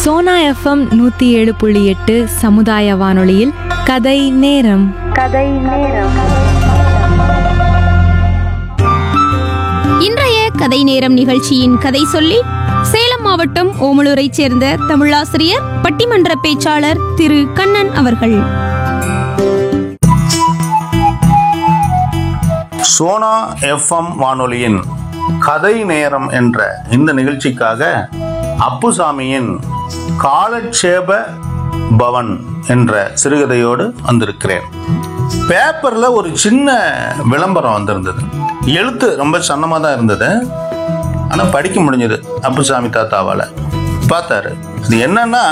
Sona FM நூற்றி ஏழு புள்ளி எட்டு சமுதாய வானொலியில் கதை நேரம் இன்றைய கதை நேரம் நிகழ்ச்சியின் கதை சொல்லி சேலம் மாவட்டம் ஓமலூரைச் சேர்ந்த தமிழாசிரியர் பட்டிமன்ற பேச்சாளர் திரு கண்ணன் அவர்கள் சோனா எஃப்எம் வானொலியின் கதை நேரம் என்ற இந்த நிகழ்ச்சிக்காக அப்புசாமியின் காலட்சேப பவன் என்ற சிறுகதையோடு வந்திருக்கிறேன் பேப்பர்ல ஒரு சின்ன விளம்பரம் வந்திருந்தது எழுத்து ரொம்ப சன்னமாக தான் இருந்தது ஆனால் படிக்க முடிஞ்சது அப்புசாமி தாத்தாவால் பார்த்தாரு அது என்னன்னா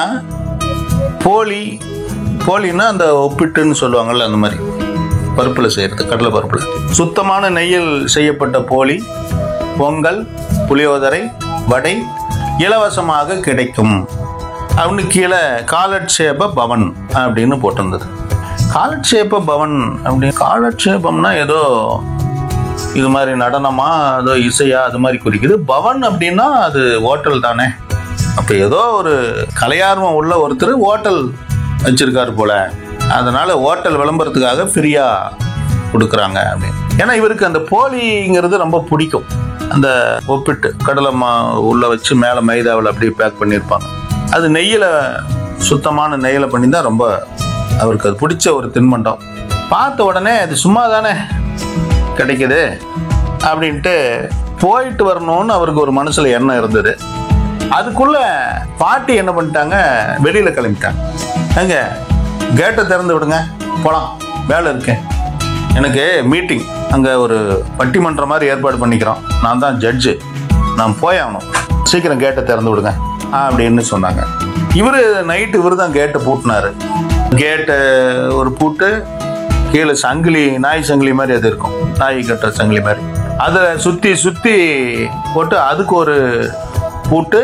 போலி போலின்னா அந்த ஒப்பிட்டுன்னு சொல்லுவாங்கல்ல அந்த மாதிரி பருப்பில் செய்கிறது கடலை பருப்பில் சுத்தமான நெய்யில் செய்யப்பட்ட போலி பொங்கல் புளியோதரை வடை இலவசமாக கிடைக்கும் அப்படின்னு கீழே காலட்சேப பவன் அப்படின்னு போட்டிருந்தது காலட்சேப பவன் அப்படி காலட்சேபம்னா ஏதோ இது மாதிரி நடனமா ஏதோ இசையா அது மாதிரி குறிக்குது பவன் அப்படின்னா அது ஹோட்டல் தானே அப்போ ஏதோ ஒரு கலையார்வம் உள்ள ஒருத்தர் ஹோட்டல் வச்சிருக்காரு போல அதனால ஹோட்டல் விளம்பரத்துக்காக ஃப்ரீயா கொடுக்குறாங்க அப்படின்னு ஏன்னா இவருக்கு அந்த போலிங்கிறது ரொம்ப பிடிக்கும் அந்த ஒப்பிட்டு கடலை மா உள்ள வச்சு மேலே மைதாவில் அப்படியே பேக் பண்ணியிருப்பாங்க அது நெய்யில் சுத்தமான நெய்யில் பண்ணி தான் ரொம்ப அவருக்கு அது பிடிச்ச ஒரு தின்பண்டம் பார்த்த உடனே அது சும்மா தானே கிடைக்குது அப்படின்ட்டு போயிட்டு வரணும்னு அவருக்கு ஒரு மனசுல எண்ணம் இருந்தது அதுக்குள்ள பாட்டி என்ன பண்ணிட்டாங்க வெளியில கிளம்பிட்டாங்க எங்க கேட்டை திறந்து விடுங்க போலாம் வேலை இருக்கேன் எனக்கு மீட்டிங் அங்கே ஒரு பட்டிமன்றம் மாதிரி ஏற்பாடு பண்ணிக்கிறோம் நான் தான் ஜட்ஜு நான் போய் ஆகணும் சீக்கிரம் கேட்டை திறந்து விடுங்க அப்படின்னு சொன்னாங்க இவர் நைட்டு இவர் தான் கேட்டை பூட்டினாரு கேட்டை ஒரு பூட்டு கீழே சங்கிலி நாய் சங்கிலி மாதிரி அது இருக்கும் நாய் கட்டுற சங்கிலி மாதிரி அதை சுற்றி சுற்றி போட்டு அதுக்கு ஒரு பூட்டு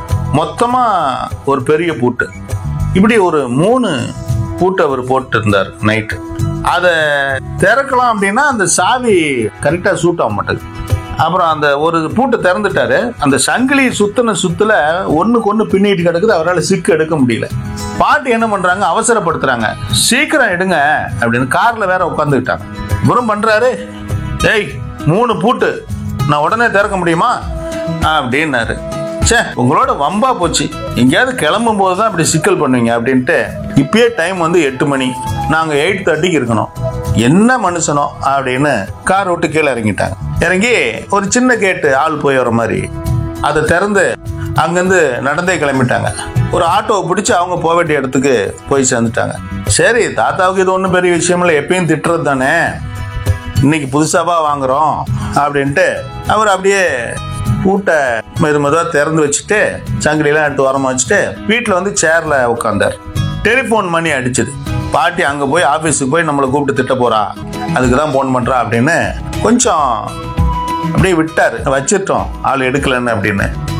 மொத்தமாக ஒரு பெரிய பூட்டு இப்படி ஒரு மூணு பூட்டு அவர் போட்டு இருந்தார் நைட்டு அதை திறக்கலாம் அப்படின்னா அந்த சாவி கரெக்டாக சூட் ஆக மாட்டேங்குது அப்புறம் அந்த ஒரு பூட்டை திறந்துட்டாரு அந்த சங்கிலி சுத்தின சுத்துல ஒண்ணுக்கு ஒண்ணு பின்னிட்டு கிடக்குது அவரால் சிக்கு எடுக்க முடியல பாட்டி என்ன பண்றாங்க அவசரப்படுத்துறாங்க சீக்கிரம் எடுங்க அப்படின்னு கார்ல வேற உட்காந்துக்கிட்டாங்க இவரும் பண்றாரு ஏய் மூணு பூட்டு நான் உடனே திறக்க முடியுமா அப்படின்னாரு ச்சே உங்களோட வம்பா போச்சு எங்கேயாவது கிளம்பும் போது தான் இப்படி சிக்கல் பண்ணுவீங்க அப்படின்ட்டு இப்பயே டைம் வந்து எட்டு மணி நாங்கள் எயிட் தேர்ட்டிக்கு இருக்கணும் என்ன மனுஷனோ அப்படின்னு கார் விட்டு கீழே இறங்கிட்டாங்க இறங்கி ஒரு சின்ன கேட்டு ஆள் போய் வர மாதிரி அதை திறந்து அங்கேருந்து நடந்தே கிளம்பிட்டாங்க ஒரு ஆட்டோவை பிடிச்சி அவங்க போக வேண்டிய இடத்துக்கு போய் சேர்ந்துட்டாங்க சரி தாத்தாவுக்கு இது ஒன்றும் பெரிய விஷயம் இல்லை எப்பயும் திட்டுறது தானே இன்னைக்கு புதுசாவா வாங்குறோம் அப்படின்ட்டு அவர் அப்படியே பூட்டை மெது மெதுவாக திறந்து வச்சுட்டு சங்கிலியெல்லாம் எடுத்து ஓரமாக வச்சுட்டு வீட்டில் வந்து சேரில் உட்காந்தார் டெலிஃபோன் மணி அடிச்சது பாட்டி அங்கே போய் ஆஃபீஸுக்கு போய் நம்மளை கூப்பிட்டு திட்ட போறா அதுக்கு தான் ஃபோன் பண்ணுறா அப்படின்னு கொஞ்சம் அப்படியே விட்டார் வச்சிட்டோம் ஆள் எடுக்கலன்னு அப்படின்னு